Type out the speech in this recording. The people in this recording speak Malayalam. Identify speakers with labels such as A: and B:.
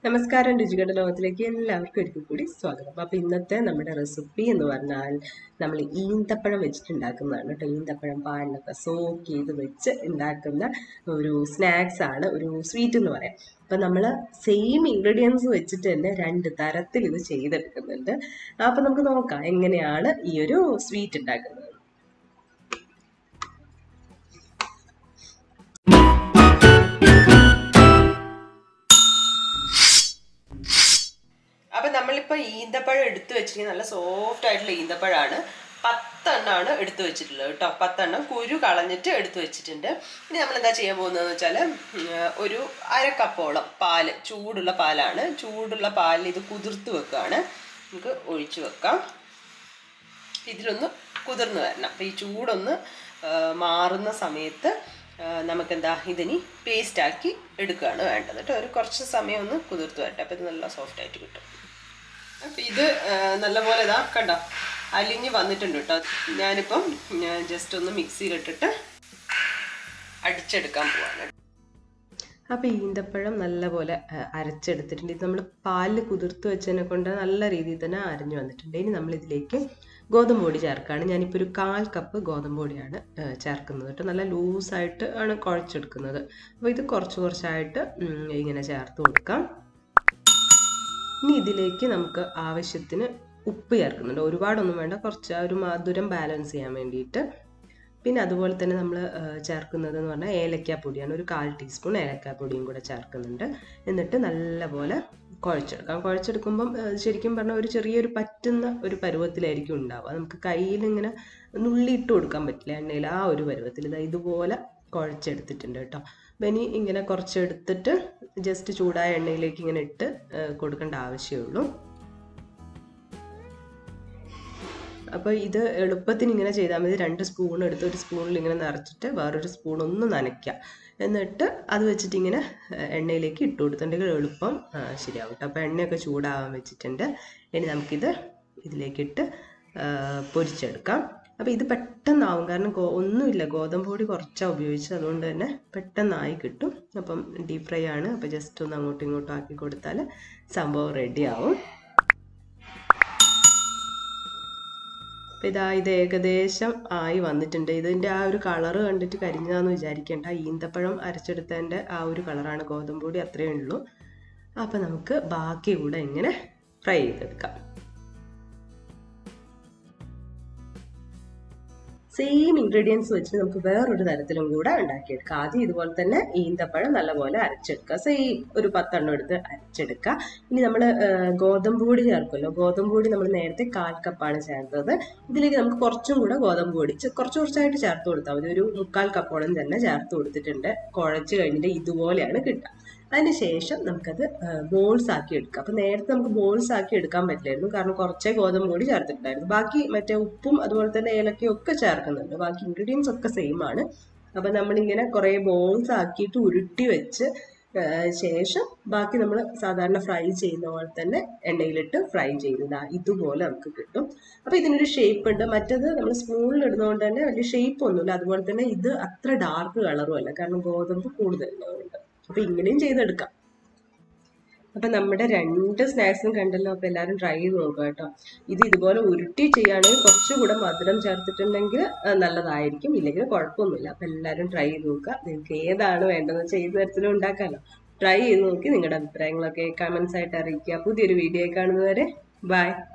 A: നമസ്കാരം രുചികയുടെ ലോകത്തിലേക്ക് എല്ലാവർക്കും ഒരിക്കൽ കൂടി സ്വാഗതം അപ്പോൾ ഇന്നത്തെ നമ്മുടെ റെസിപ്പി എന്ന് പറഞ്ഞാൽ നമ്മൾ ഈന്തപ്പഴം വെച്ചിട്ടുണ്ടാക്കുന്നതാണ് കേട്ടോ ഈന്തപ്പഴം പാലിലൊക്കെ സോക്ക് ചെയ്ത് വെച്ച് ഉണ്ടാക്കുന്ന ഒരു സ്നാക്സ് ആണ് ഒരു സ്വീറ്റ് എന്ന് പറയാം അപ്പം നമ്മൾ സെയിം ഇൻഗ്രീഡിയൻസ് വെച്ചിട്ട് തന്നെ രണ്ട് തരത്തിൽ ഇത് ചെയ്തെടുക്കുന്നുണ്ട് അപ്പം നമുക്ക് നോക്കാം എങ്ങനെയാണ് ഈ ഒരു സ്വീറ്റ് ഉണ്ടാക്കുന്നത് അപ്പം നമ്മളിപ്പോൾ ഈന്തപ്പഴം എടുത്തു വെച്ചിരിക്കുന്നത് നല്ല സോഫ്റ്റ് ആയിട്ടുള്ള ഈന്തപ്പഴമാണ് പത്തെണ്ണമാണ് എടുത്തു വെച്ചിട്ടുള്ളത് കേട്ടോ പത്തെണ്ണം കുരു കളഞ്ഞിട്ട് എടുത്തു വെച്ചിട്ടുണ്ട് ഇനി നമ്മൾ എന്താ ചെയ്യാൻ പോകുന്നതെന്ന് വെച്ചാൽ ഒരു അര കപ്പോളം പാല് ചൂടുള്ള പാലാണ് ചൂടുള്ള പാലിൽ ഇത് കുതിർത്ത് വെക്കുകയാണ് നമുക്ക് ഒഴിച്ചു വെക്കാം ഇതിലൊന്ന് കുതിർന്ന് വരണം അപ്പോൾ ഈ ചൂടൊന്ന് മാറുന്ന സമയത്ത് നമുക്കെന്താ ഇതിനി പേസ്റ്റാക്കി എടുക്കുകയാണ് വേണ്ടത് കേട്ടോ ഒരു കുറച്ച് സമയം ഒന്ന് കുതിർത്ത് വരട്ടെ അപ്പോൾ ഇത് നല്ല സോഫ്റ്റ് ആയിട്ട് കിട്ടും അപ്പം ഇത് നല്ലപോലെ ഇതാ കണ്ടോ അലിഞ്ഞ് വന്നിട്ടുണ്ട് കേട്ടോ ഞാനിപ്പം ജസ്റ്റ് ഒന്ന് മിക്സിയിലിട്ടിട്ട് അടിച്ചെടുക്കാൻ പോവാണ് അപ്പോൾ ഈന്തപ്പഴം നല്ലപോലെ അരച്ചെടുത്തിട്ടുണ്ട് ഇത് നമ്മൾ പാലിൽ കുതിർത്ത് വെച്ചതിനെ കൊണ്ട് നല്ല രീതിയിൽ തന്നെ അരഞ്ഞു വന്നിട്ടുണ്ട് ഇനി നമ്മൾ ഇതിലേക്ക് ഗോതമ്പ് പൊടി ചേർക്കുകയാണ് ഞാനിപ്പോൾ ഒരു കാൽ കപ്പ് ഗോതമ്പ് പൊടിയാണ് ചേർക്കുന്നത് കേട്ടോ നല്ല ലൂസായിട്ട് ആണ് കുഴച്ചെടുക്കുന്നത് അപ്പോൾ ഇത് കുറച്ച് കുറച്ചായിട്ട് ഇങ്ങനെ ചേർത്ത് കൊടുക്കാം ഇനി ഇതിലേക്ക് നമുക്ക് ആവശ്യത്തിന് ഉപ്പ് ചേർക്കുന്നുണ്ട് ഒരുപാടൊന്നും വേണ്ട കുറച്ച് ആ ഒരു മധുരം ബാലൻസ് ചെയ്യാൻ വേണ്ടിയിട്ട് പിന്നെ അതുപോലെ തന്നെ നമ്മൾ ചേർക്കുന്നത് എന്ന് പറഞ്ഞാൽ ഏലക്കാപ്പൊടിയാണ് ഒരു കാൽ ടീസ്പൂൺ ഏലക്കാപ്പൊടിയും കൂടെ ചേർക്കുന്നുണ്ട് എന്നിട്ട് നല്ലപോലെ കുഴച്ചെടുക്കാം കുഴച്ചെടുക്കുമ്പം ശരിക്കും പറഞ്ഞാൽ ഒരു ചെറിയൊരു പറ്റുന്ന ഒരു പരുവത്തിലായിരിക്കും ഉണ്ടാവുക നമുക്ക് കയ്യിൽ ഇങ്ങനെ നുള്ളിയിട്ട് കൊടുക്കാൻ പറ്റില്ല എണ്ണയിൽ ആ ഒരു പരുവത്തിൽ ഇതാ ഇതുപോലെ കുഴച്ചെടുത്തിട്ടുണ്ട് കേട്ടോ അപ്പം ഇനി ഇങ്ങനെ കുറച്ചെടുത്തിട്ട് ജസ്റ്റ് ചൂടായ എണ്ണയിലേക്ക് ഇങ്ങനെ ഇട്ട് കൊടുക്കേണ്ട ആവശ്യമുള്ളൂ അപ്പോൾ ഇത് എളുപ്പത്തിന് ഇങ്ങനെ ചെയ്താൽ മതി രണ്ട് സ്പൂൺ എടുത്ത് ഒരു സ്പൂണിൽ ഇങ്ങനെ നിറച്ചിട്ട് വേറൊരു സ്പൂൺ ഒന്ന് നനയ്ക്കുക എന്നിട്ട് അത് വെച്ചിട്ട് ഇങ്ങനെ എണ്ണയിലേക്ക് ഇട്ട് കൊടുത്തിട്ടുണ്ടെങ്കിൽ എളുപ്പം ശരിയാവും കേട്ടോ അപ്പോൾ എണ്ണയൊക്കെ ചൂടാവാൻ വെച്ചിട്ടുണ്ട് ഇനി നമുക്കിത് ഇതിലേക്കിട്ട് പൊരിച്ചെടുക്കാം അപ്പോൾ ഇത് പെട്ടെന്നാവും കാരണം ഒന്നുമില്ല ഗോതമ്പ് പൊടി കുറച്ചാണ് ഉപയോഗിച്ചത് അതുകൊണ്ട് തന്നെ പെട്ടെന്നായി കിട്ടും അപ്പം ഡീപ് ഫ്രൈ ആണ് അപ്പോൾ ജസ്റ്റ് ഒന്ന് അങ്ങോട്ടും ഇങ്ങോട്ടും ആക്കി കൊടുത്താൽ സംഭവം റെഡിയാവും അപ്പോൾ ഇതാ ഇത് ഏകദേശം ആയി വന്നിട്ടുണ്ട് ഇതിൻ്റെ ആ ഒരു കളറ് കണ്ടിട്ട് കരിഞ്ഞതാന്ന് വിചാരിക്കേണ്ട ഈന്തപ്പഴം അരച്ചെടുത്തതിൻ്റെ ആ ഒരു കളറാണ് ഗോതമ്പ് പൊടി അത്രയേ ഉള്ളൂ അപ്പോൾ നമുക്ക് ബാക്കി കൂടെ ഇങ്ങനെ ഫ്രൈ ചെയ്തെടുക്കാം സെയിം ഇൻഗ്രീഡിയൻസ് വെച്ച് നമുക്ക് വേറൊരു തരത്തിലും കൂടെ ഉണ്ടാക്കിയെടുക്കാം ആദ്യം ഇതുപോലെ തന്നെ ഈന്തപ്പഴം നല്ലപോലെ അരച്ചെടുക്കുക സെയിം ഒരു പത്തെണ്ണം എടുത്ത് അരച്ചെടുക്കുക ഇനി നമ്മൾ ഗോതമ്പ് പൊടി ചേർക്കുമല്ലോ ഗോതമ്പ് പൊടി നമ്മൾ നേരത്തെ കാൽ കപ്പാണ് ചേർത്തത് ഇതിലേക്ക് നമുക്ക് കുറച്ചും കൂടെ ഗോതമ്പ് പൊടി കുറച്ച് കുറച്ചായിട്ട് ചേർത്ത് കൊടുത്താൽ മതി ഒരു മുക്കാൽ കപ്പോളം തന്നെ ചേർത്ത് കൊടുത്തിട്ടുണ്ട് കുഴച്ച് കഴിഞ്ഞിട്ട് ഇതുപോലെയാണ് കിട്ടുക അതിനുശേഷം നമുക്കത് ബോൾസ് ആക്കി എടുക്കാം അപ്പം നേരത്തെ നമുക്ക് ബോൾസ് ആക്കി എടുക്കാൻ പറ്റില്ലായിരുന്നു കാരണം കുറച്ചേ ഗോതമ്പ് പൊടി ചേർത്തിട്ടുണ്ടായിരുന്നു ബാക്കി മറ്റേ ഉപ്പും അതുപോലെ തന്നെ ഏലക്കയും ഒക്കെ ചേർക്കുന്നുണ്ട് ബാക്കി ഇൻഗ്രീഡിയൻസ് ഒക്കെ സെയിം ആണ് അപ്പം നമ്മളിങ്ങനെ കുറേ ബോൾസ് ആക്കിയിട്ട് ഉരുട്ടി വെച്ച് ശേഷം ബാക്കി നമ്മൾ സാധാരണ ഫ്രൈ ചെയ്യുന്ന പോലെ തന്നെ എണ്ണയിലിട്ട് ഫ്രൈ ചെയ്യുന്നത് ഇതുപോലെ നമുക്ക് കിട്ടും അപ്പോൾ ഇതിനൊരു ഷേപ്പ് ഉണ്ട് മറ്റത് നമ്മൾ സ്പൂണിൽ ഇടുന്നതുകൊണ്ട് തന്നെ വലിയ ഷേപ്പ് ഒന്നുമില്ല അതുപോലെ തന്നെ ഇത് അത്ര ഡാർക്ക് കളറും അല്ല കാരണം ഗോതമ്പ് കൂടുതലുള്ളതുകൊണ്ട് അപ്പോൾ ഇങ്ങനെയും ചെയ്തെടുക്കാം അപ്പം നമ്മുടെ രണ്ട് സ്നാക്സും കണ്ടല്ലോ അപ്പോൾ എല്ലാവരും ട്രൈ ചെയ്ത് നോക്കുക കേട്ടോ ഇത് ഇതുപോലെ ഉരുട്ടി ചെയ്യുകയാണെങ്കിൽ കുറച്ചുകൂടെ മധുരം ചേർത്തിട്ടുണ്ടെങ്കിൽ നല്ലതായിരിക്കും ഇല്ലെങ്കിൽ കുഴപ്പമൊന്നുമില്ല അപ്പം എല്ലാവരും ട്രൈ ചെയ്ത് നോക്കുക നിങ്ങൾക്ക് ഏതാണ് വേണ്ടതെന്ന് വെച്ചാൽ ഏത് തരത്തിലും ഉണ്ടാക്കാമല്ലോ ട്രൈ ചെയ്ത് നോക്കി നിങ്ങളുടെ അഭിപ്രായങ്ങളൊക്കെ കമൻസ് ആയിട്ട് അറിയിക്കുക പുതിയൊരു വീഡിയോ കാണുന്നവരെ ബൈ